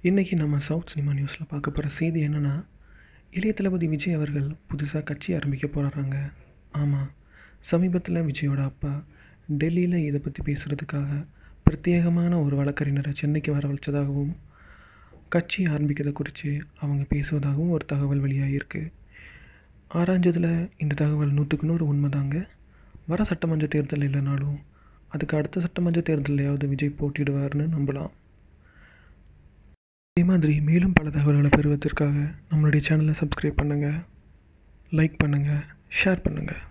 இன்றைக்கி நம்ம south cinema நியூஸில் பார்க்க போகிற செய்தி என்னென்னா இளைய தளபதி விஜய் அவர்கள் புதுசாக கட்சி ஆரம்பிக்க போகிறாங்க ஆமாம் சமீபத்தில் விஜயோட அப்பா டெல்லியில் இதை பற்றி பேசுகிறதுக்காக பிரத்யேகமான ஒரு வழக்கறிஞரை சென்னைக்கு வரவழைச்சதாகவும் கட்சி ஆரம்பிக்கிறத குறித்து அவங்க பேசுவதாகவும் ஒரு தகவல் வெளியாகிருக்கு ஆராய்ஞ்சதில் இந்த தகவல் நூற்றுக்கு நூறு உண்மைதாங்க வர சட்டமன்ற தேர்தல் இல்லைனாலும் அதுக்கு அடுத்த சட்டமன்ற தேர்தலையாவது விஜய் போட்டியிடுவார்னு நம்பலாம் இதே மாதிரி மேலும் பல தகவல்களை பெறுவதற்காக நம்மளுடைய சேனலை சப்ஸ்கிரைப் பண்ணுங்கள் லைக் பண்ணுங்கள் ஷேர் பண்ணுங்கள்